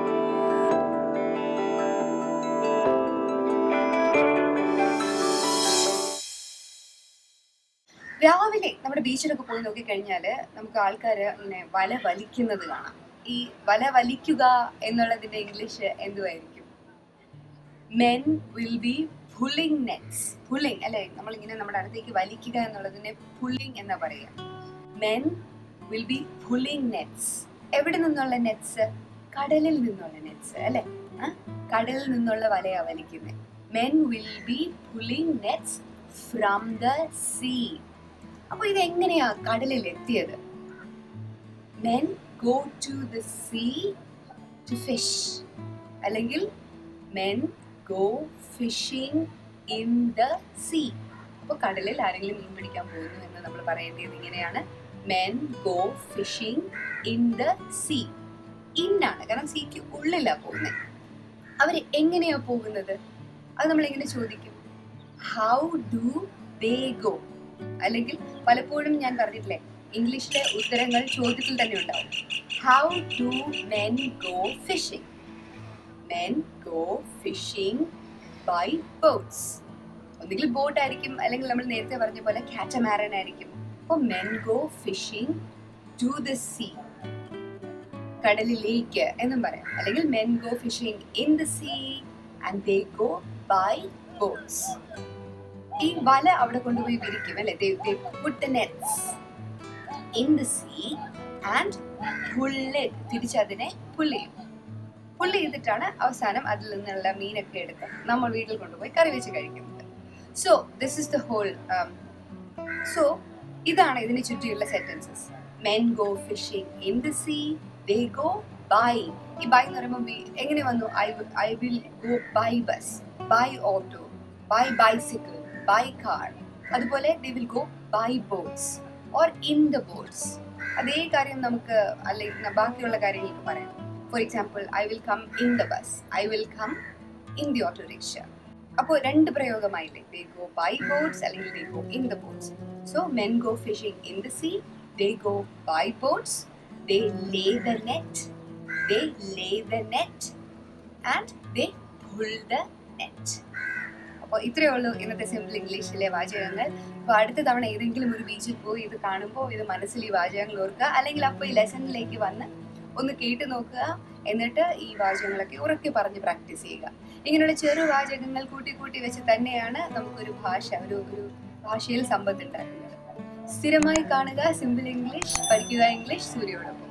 രാവിലെ നമ്മുടെ ബീച്ചിലൊക്കെ പോയി നോക്കിക്കഴിഞ്ഞാൽ നമുക്ക് ആൾക്കാർ ഇങ്ങനെ വല വലിക്കുന്നത് കാണാം ഈ വല വലിക്കുക എന്നുള്ളതിന്റെ ഇംഗ്ലീഷ് എന്തുമായിരിക്കും men will be pulling nets pulling അല്ലെ നമ്മളിങ്ങനെ നമ്മുടെ അടുത്തേക്ക് വലിക്കുക എന്നുള്ളതിനെ പുള്ളിങ് എന്നാ പറയുക men will be pulling nets എവിടെ നിന്നുള്ള നെറ്റ്സ് കടലിൽ നിന്നുള്ള നെറ്റ്സ് അല്ലെ ആ? കടലിൽ നിന്നുള്ള വലയാ വലിക്കുന്നത് men will be pulling nets from the sea അപ്പൊ ഇത് എങ്ങനെയാ കടലിൽ എത്തിയത് men go to the sea to fish അല്ലെങ്കിൽ men go fishing in the sea അപ്പൊ കടലിൽ ആരെങ്കിലും മീൻ പിടിക്കാൻ പോകുന്നു എന്ന് നമ്മൾ പറയേണ്ടത് ഇങ്ങനെയാണ് men go fishing in the sea ഇന്നാണ് കാരണം സീക്ക് ഉള്ളിലാ പോകുന്നത് അവർ എങ്ങനെയാ പോകുന്നത് അത് നമ്മൾ എങ്ങനെ ചോദിക്കും ഹൗ ഡു ദേ ഗോ അല്ലെങ്കിൽ പലപ്പോഴും ഞാൻ പറഞ്ഞിട്ടില്ലേ ഇംഗ്ലീഷിലെ ഉത്തരങ്ങൾ ചോദ്യത്തിൽ തന്നെ ഉണ്ടാവും how do men go fishing men go fishing by boats ഒന്നുകിൽ ബോട്ട് ആയിരിക്കും അല്ലെങ്കിൽ നമ്മൾ നേരത്തെ പറഞ്ഞ പോലെ കാറ്റമാരൻ ആയിരിക്കും അപ്പോൾ men go fishing to the sea കടലിലേക്ക് എന്നും പറയാം അല്ലെങ്കിൽ men go fishing in the sea and they go by boats ഈ വല അവിടെ കൊണ്ടുപോയി വിരിക്കും അല്ലെ put the nets in the sea and pull തിരിച്ചതിനെ പുള്ള് ചെയ്യും പുള്ള് ചെയ്തിട്ടാണ് അവസാനം അതിൽ നിന്നുള്ള മീനൊക്കെ എടുത്ത് നമ്മൾ വീട്ടിൽ കൊണ്ടുപോയി കറി വെച്ച് കഴിക്കുന്നത് so this is the whole so ഇതാണ് ഇതിന് ചുറ്റിയുള്ള sentences men go fishing in the sea they go by ഈ ബൈ എന്ന് പറയുമ്പോൾ we- എങ്ങനെ വന്നു I I will go by bus by auto by bicycle by car അതുപോലെ they will go by boats or in the boats അതേ കാര്യം നമുക്ക് അല്ലെങ്കിൽ ബാക്കിയുള്ള കാര്യങ്ങൾക്ക് പറയാം for example I will come in the bus I will come in the autorickshaw അപ്പോൾ രണ്ട് പ്രയോഗമായില്ലേ ദേ ഗോ ബൈ ബോട്ട്സ് അല്ലെങ്കിൽ they go in the boats so men go fishing in the sea they go by boats they lay the net they lay the net and they pull the net അപ്പോൾ ഇത്രയേ ഉള്ളൂ ഇന്നത്തെ simple ഇംഗ്ലീഷിലെ വാചകങ്ങൾ അപ്പോൾ അടുത്ത തവണ ഏതെങ്കിലും ഒരു ബീച്ചിൽ പോയി ഇത് കാണുമ്പോൾ ഇത് മനസ്സിൽ ഈ വാചകങ്ങൾ ഓർക്കുക അല്ലെങ്കിൽ അപ്പോൾ ഈ ലെസണിലേക്ക് വന്ന് ഒന്ന് കേട്ട് നോക്കുക എന്നിട്ട് ഈ വാചകങ്ങളൊക്കെ ഉറക്കെ പറഞ്ഞ് പ്രാക്ടീസ് ചെയ്യുക ഇങ്ങനെയുള്ള ചെറു വാചകങ്ങൾ കൂട്ടി കൂട്ടി വെച്ച് തന്നെയാണ് നമുക്കൊരു ഭാഷ ഒരു ഒരു ഭാഷയിൽ സമ്പത്ത് ഉണ്ടാക്കുന്നത് സ്ഥിരമായി കാണുക സിമ്പിൾ ഇംഗ്ലീഷ് പഠിക്കുക ഇംഗ്ലീഷ് സൂര്യോടൊപ്പം